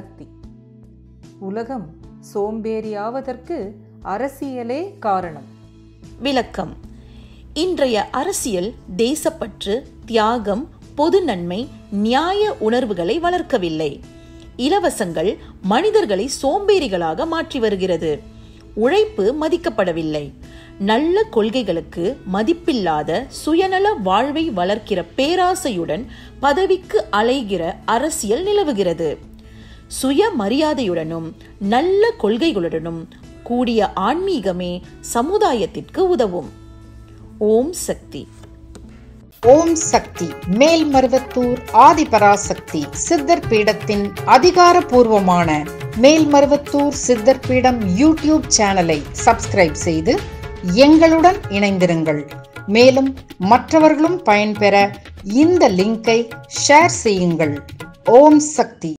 சக்தி உலகம் சோம்பேறியாவதற்கு அரசியலே காரணம் விளக்கம் இன்றைய அரசியல் தேசப்பற்று தியாகம் பொது நன்மை நியாய உணர்வுகளை வளர்க்கவில்லை இலவசங்கள் மனிதர்களை சோம்பேறிகளாக மாற்றி வருகிறது உழைப்பு மதிக்கப்படவில்லை நல்ல கொள்கைகளுக்கு மதிப்பில்லாத சுயநல வாழ்வை வளர்க்கிற பேராசையுடன் பதவிக்கு அலைகிற அரசியல் நிலவுகிறது சுயமரியாதையுடனும் நல்ல கொள்கைகளுடனும் கூடிய ஆன்மீகமே சமுதாயத்திற்கு உதவும் ஓம் சக்தி ஓம் சக்தி மேல்மருவத்தூர் ஆதிபராசக்தி சித்தர் பீடத்தின் அதிகாரப்பூர்வமான மேல்மருவத்தூர் சித்தர் பீடம் யூடியூப் சேனலை சப்ஸ்கிரைப் செய்து எங்களுடன் இணைந்திருங்கள் மேலும் மற்றவர்களும் பயன்பெற இந்த லிங்கை ஷேர் செய்யுங்கள் ஓம் சக்தி